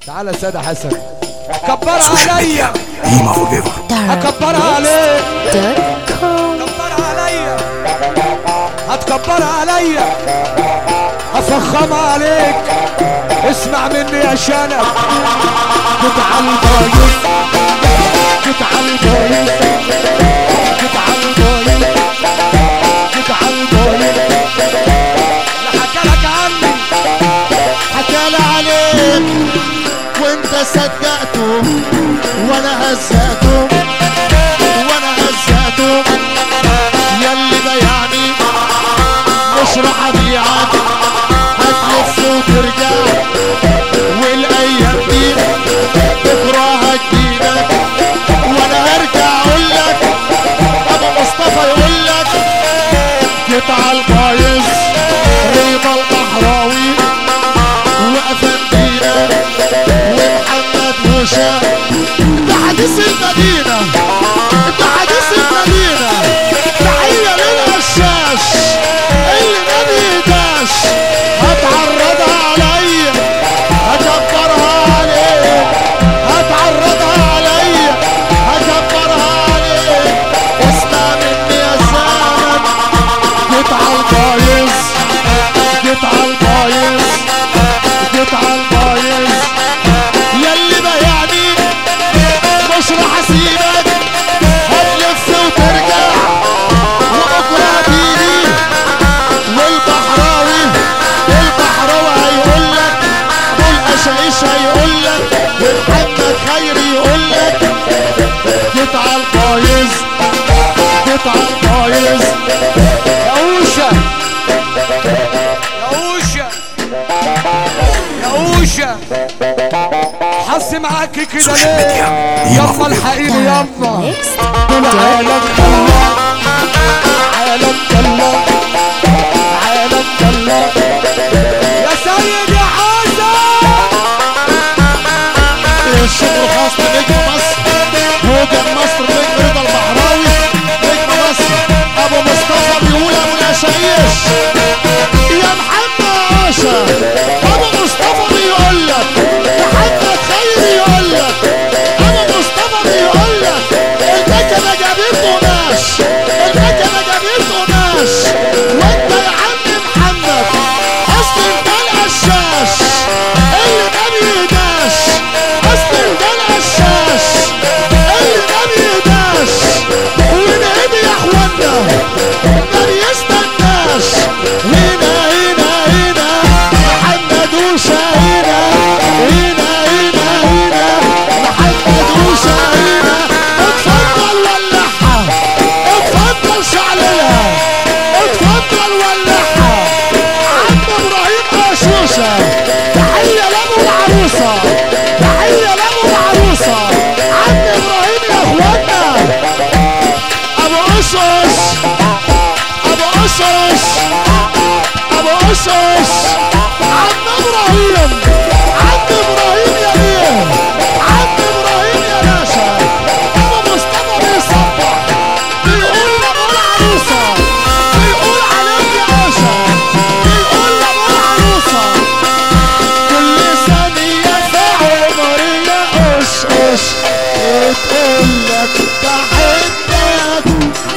تعالى يا سيدة حسن كبر عليا Ima forever. هكبر عليك Dark.com. كبر عليا هتكبر عليا هفخم عليك اسمع مني يا شنب كنت على البايظ كنت على البايظ كنت على البايظ كنت على البايظ اللي حكالك عني حكالي عليك وانت صدقته وانا هزقته وانا هزقته ياللي بيعني مش راح ابيعك هتلف وترجع والايام دي بكره هتجيلك وانا هرجع اقول لك ابو مصطفى يقول لك جيت على البايظ رضا البحراوي وافندينا ومحمد موسى ده حديث المدينة ده حديث المدينة تحية للقشاش اللي ما بيهداش هتعرضها عليا هكبرها عليك هتعرضها عليا هكبرها عليك اسمع مني يا زلمة جيت على البايظ جيت على البايظ جيت على البايظ ياللي بيعني مش راح اسيبك هتلف وترجع وبكره هتيجي والبحراوي البحراوي هيقول لك والقشايش هيقول لك ومحمد خيري يقول لك جيت على البايظ جيت على البايظ يا اوشا يا اوشا يا اوشا حس معاكي كده ليه يلا الحقيني يلا Next. دول عالم كله عالم كله عالم كله يا سيد يا حسن الشغل الخاص بنجم مصر هوجن مصر نجم رضا البحراوي نجم مصر ابو مصطفى بيقول ابو العشايش يا محمد عاشا ابو مصطفى بيقول لك محمد خيري يقول لك ابو مصطفى بيقول لك المكنه جابته ناش المكنه جابته ناش وانت يا عم محمد اصل انت القشاش اللي ما بيهداش اصل انت القشاش اللي ما بيهداش ونعيب يا اخوانا ما بيستناش هنا هنا هنا محمد وشا هنا هنا هنا هنا محمد وشا هنا اتفضل ولعها اتفضل شعللها اتفضل ولعها عم ابراهيم قشوشه تحيه لابو العروسه تحيه لابو العروسه عم ابراهيم يا اخوانا ابو قشش ابو قشش ابو قشش عم ابراهيم عم ابراهيم يا بيه عم ابراهيم يا باشا ابو مصطفى بيصبح بيقول لابو العروسه بيقول عليك يا باشا بيقول لابو العروسه كل ثانيه في عمري يا قش قش بتقول لك بحبك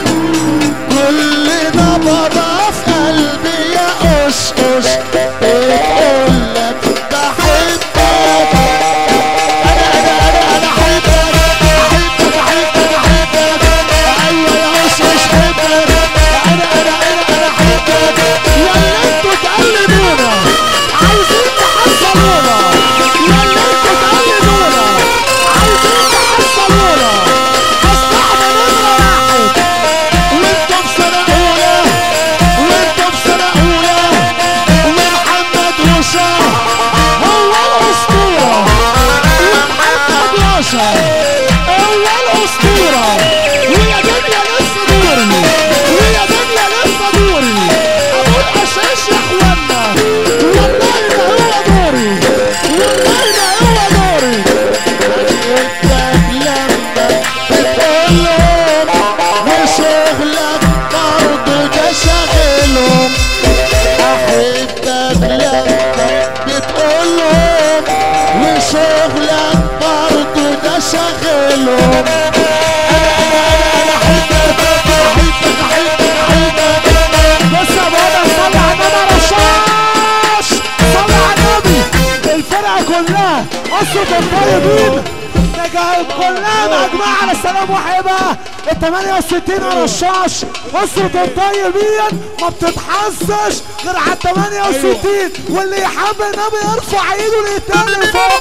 كل نبضة في قلبي يا قش قش بتقول لك بحبك انا انا انا انا احبك احبك احبك احبك ايوه يا قش قش حبك انا انا انا انا احبك ولا انتوا تقلدونا عايزين تحصلونا ولا انتوا تقلدونا عايزين تحصلونا اصبحنا نمرة واحد وانتوا في سنة أولى وانتوا في سنة أولى ومحمد وشا هو الأسطورة ومحمد وشا هو الأسطورة ويا دنيا لسه دوري ويا دنيا لسه دوري أبو القشاش يا إخوانا والله ده هو دوري والله ده هو دوري أحبك لما بتقولهم وشغلك برضه ده شاغلهم أحبك لما بتقولهم وشغلك شغلك برضو ده شغلهم انا انا انا انا حيدك حيدك حيدك حيدك بص يا بابا صلي على النبي رشاش صلي على النبي الفرقه كلها قصة الطيبين نجا- كلها مجموعة على السلام وحيبة ال 68 رشاش أسرة الطيبين ما بتتحسش غير على ال 68 واللي يحب النبي يرفع ايده للتاني فوق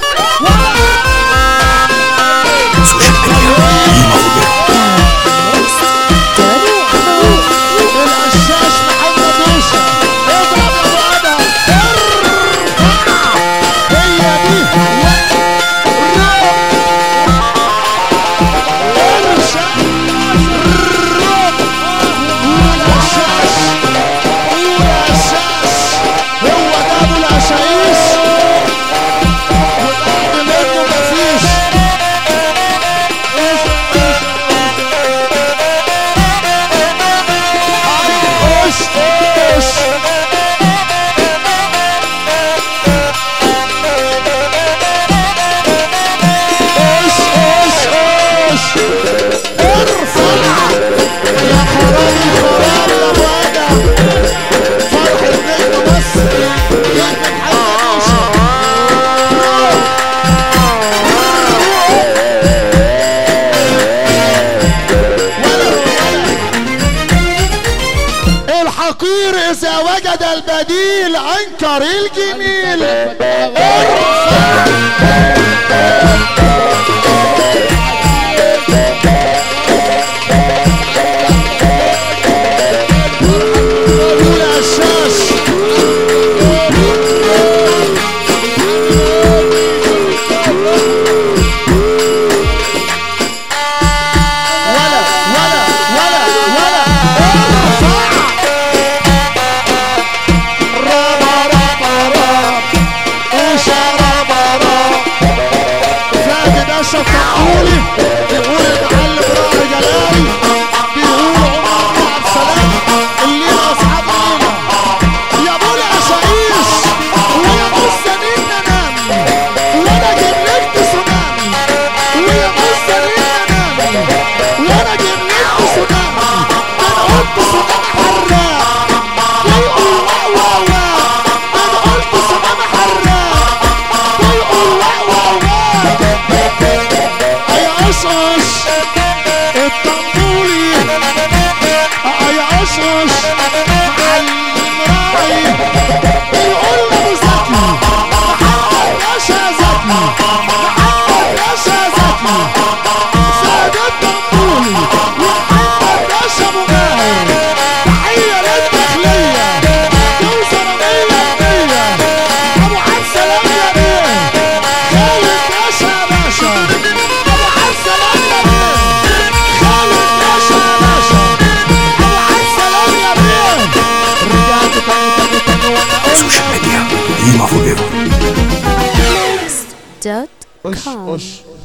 القشاش محمد موسى اضرب يا ابو ادهم ارفع هي دي القشاش القشاش القشاش هو ده ابو القشايش وبعد منه مفيش ايش ايش ايش ايش ايش ارفع يا خرابي خراب يا ابو ادم فرحة نجم مصر نجم محمد موسى الحقير اذا وجد البديل انكر الجميل قول الشاش ولا ولا ولا ولا ارفع رابا رابا راب ايش رابا راب زاد باشا الطقولي بيقول المعلم راعي جلالي بيقول عمر عبد السلام الليلة اصحاب ليلة يا ابو العشايش ويا مستنين ننام وانا جبلك تسونامي ويا مستنين ننام وانا جبلك تسونامي انا قلت تسونامي حراق بيقول وا وا وا انا قلت تسونامي حراق بيقول وا وا وا يا قشقش الطنبولي يا قشقش معلم راعي بيقول لابو زكي محمد باشا زكي محمد باشا زكي سيد الطنبولي ومحمد باشا ابو ماهر تحية للداخلية توصل مية مية ابو عبد السلام يا بيه خالد باشا يا باشا ابو عبد السلام يا بيه خالد باشا يا باشا ابو عبد السلام يا بيه رجعت تاني تاني تاني وانا اقول Social media, Lima Forever. dot وش com. وش